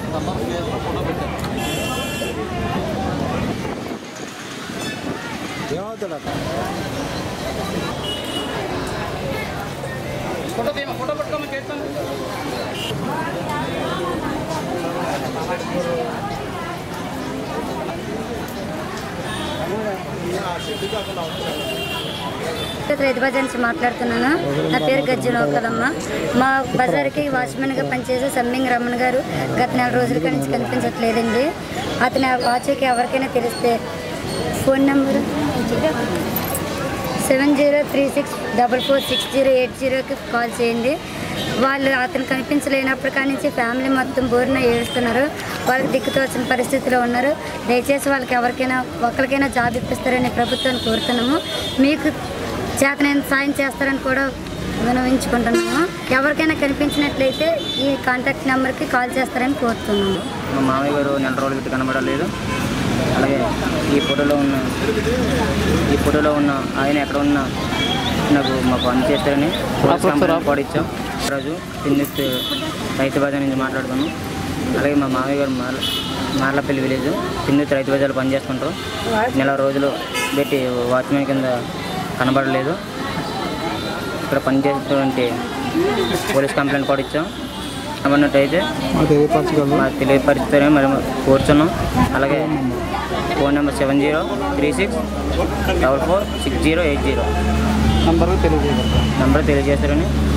ఏమవుతాడు photo తీయమా photo పట్టుకోమని చేస్తాను రైతు బజార్ నుంచి మాట్లాడుతున్నాను నా పేరు గజ్జల కదమ్మ మా బజార్కి వాచ్మెన్గా పనిచేసే సమ్మింగ్ రమణ గారు గత నెల రోజుల కాడి నుంచి కనిపించట్లేదండి అతని వాచ్కి ఎవరికైనా తెలిస్తే phone number seven zero three six double four six zero eight జీరోకి కాల్ చేయండి వాళ్ళు అతను కనిపించలేనప్పటి కాడి నుంచి ఫ్యామిలీ మొత్తం బోరిన ఏడుస్తున్నారు వాళ్ళకి దిక్కుతోచిన పరిస్థితిలో ఉన్నారు దయచేసి వాళ్ళకి ఎవరికైనా ఒకరికైనా జాబ్ ఇప్పిస్తారని ప్రభుత్వాన్ని కోరుతున్నాము మీకు చేతనైన సాయం చేస్తారని కూడా వినవించుకుంటున్నాము ఎవరికైనా కనిపించినట్లయితే ఈ కాంటాక్ట్ నెంబర్కి కాల్ చేస్తారని కోరుతున్నాము మా మామయ్య గారు నెల రోజుల క్రితం కనబడలేదు అలాగే ఈ ఫోటోలో ఉన్న ఈ ఫోటోలో ఉన్న ఆయన ఎక్కడ ఉన్నా నాకు మాకు అందజేస్తారని పోలీస్ కంప్లైంట్ కూడా ఇచ్చాం రోజు తిన్నిస్తూ రైతు బజార్ నుంచి మాట్లాడుకున్నాం అలాగే మా మామయ్య గారు మార్ల మార్లపల్లి విలేజ్ తిన్నిస్తూ రైతు బజార్లో పనిచేస్తుంటారు నెల రోజులు పెట్టి వాచ్మెన్ కింద కనబడలేదు ఇక్కడ పనిచేసేటువంటి పోలీస్ కంప్లైంట్ కూడా ఇచ్చాం అన్నట్టయితే మాకు తెలియపరుస్తారని మరి కూర్చున్నాం అలాగే phone number seven zero three six double four six zero eight zero number తెలియజేయగలరా నెంబర్ తెలియజేస్తారని